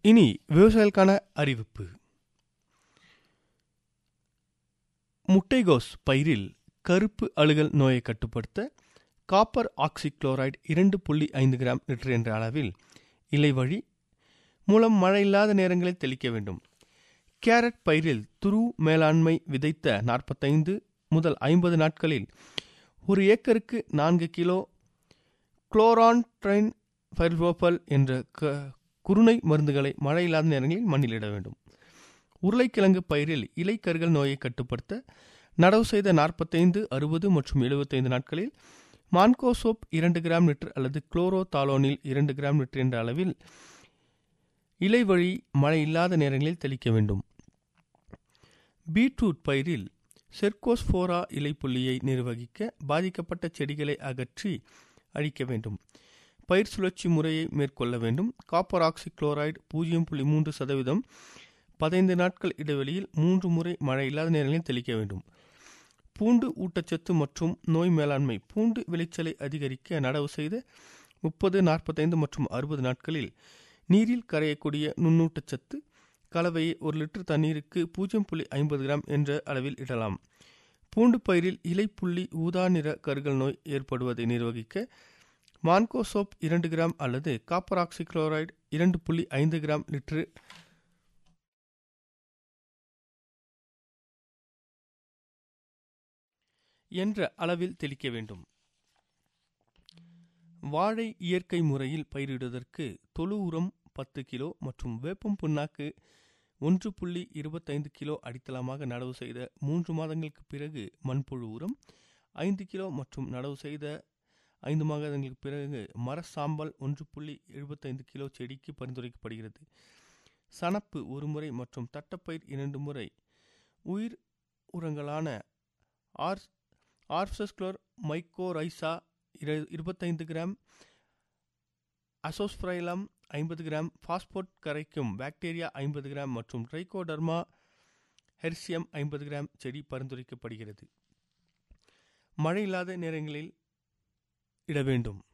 இனி விவசாயிகளுக்கான அறிவிப்பு முட்டைகோஸ் பயிரில் கருப்பு அழுகல் நோயை கட்டுப்படுத்த காப்பர் ஆக்சிக்ளோரைடு இரண்டு புள்ளி ஐந்து கிராம் லிட்டர் என்ற அளவில் இலை வழி மூலம் மழை இல்லாத நேரங்களில் தெளிக்க வேண்டும் கேரட் பயிரில் துரு மேலாண்மை விதைத்த நாற்பத்தைந்து முதல் ஐம்பது நாட்களில் ஒரு ஏக்கருக்கு நான்கு கிலோ குளோரான்ட்ரைன் ஃபைர்வோபல் என்ற க குருணை மருந்துகளை மழை இல்லாத நேரங்களில் மண்ணிலிட வேண்டும் உருளைக்கிழங்கு பயிரில் இலைக்கருகள் நோயை கட்டுப்படுத்த நடவு செய்த நாற்பத்தைந்து அறுபது மற்றும் எழுபத்தைந்து நாட்களில் மான்கோசோப் இரண்டு கிராம் லிட்டர் அல்லது குளோரோ தாலோனில் இரண்டு கிராம் லிட்டர் என்ற அளவில் இலை வழி மழை இல்லாத நேரங்களில் தெளிக்க வேண்டும் பீட்ரூட் பயிரில் செர்கோஸ்போரா இலைப்புள்ளியை நிர்வகிக்க பாதிக்கப்பட்ட செடிகளை அகற்றி அழிக்க வேண்டும் பயிர் சுழற்சி முறையை மேற்கொள்ள வேண்டும் காப்பர் ஆக்சி குளோரைடு பூஜ்ஜியம் புள்ளி மூன்று சதவீதம் பதினைந்து நாட்கள் இடைவெளியில் மூன்று முறை மழை இல்லாத நேரங்களில் தெளிக்க வேண்டும் பூண்டு ஊட்டச்சத்து மற்றும் நோய் மேலாண்மை பூண்டு விளைச்சலை அதிகரிக்க நடவு செய்த முப்பது நாற்பத்தைந்து மற்றும் அறுபது நாட்களில் நீரில் கரையக்கூடிய நுண்ணூட்டச்சத்து கலவையை ஒரு லிட்டர் தண்ணீருக்கு பூஜ்ஜியம் புள்ளி ஐம்பது கிராம் என்ற அளவில் இடலாம் பூண்டு பயிரில் இலைப்புள்ளி ஊதா நிற கருகல் நோய் ஏற்படுவதை நிர்வகிக்க மான்கோசோப் இரண்டு கிராம் அல்லது காப்பர் ஆக்சிக்ளோரைடு இரண்டு புள்ளி ஐந்து கிராம் லிட்டரு என்ற அளவில் தெளிக்க வேண்டும் வாழை இயற்கை முறையில் பயிரிடுவதற்கு தொழு உரம் பத்து கிலோ மற்றும் வேப்பம் புண்ணாக்கு ஒன்று புள்ளி இருபத்தைந்து கிலோ அடித்தளமாக நடவு செய்த மூன்று மாதங்களுக்கு பிறகு மண்புழு உரம் ஐந்து கிலோ மற்றும் நடவு செய்த ஐந்து மாதங்களுக்கு பிறகு மர சாம்பல் ஒன்று புள்ளி எழுபத்தைந்து கிலோ செடிக்கு பரிந்துரைக்கப்படுகிறது சணப்பு ஒரு முறை மற்றும் தட்டப்பயிர் இரண்டு முறை உயிர் உரங்களான ஆர் ஆர்சஸ்க்ளோர் மைக்கோரைசா இரு இருபத்தைந்து கிராம் அசோஸ்பிரைலம் ஐம்பது கிராம் பாஸ்போர்ட் கரைக்கும் பாக்டீரியா ஐம்பது கிராம் மற்றும் ட்ரைகோடர்மா ஹெர்சியம் ஐம்பது கிராம் செடி பரிந்துரைக்கப்படுகிறது மழை இல்லாத நேரங்களில் இட வேண்டும்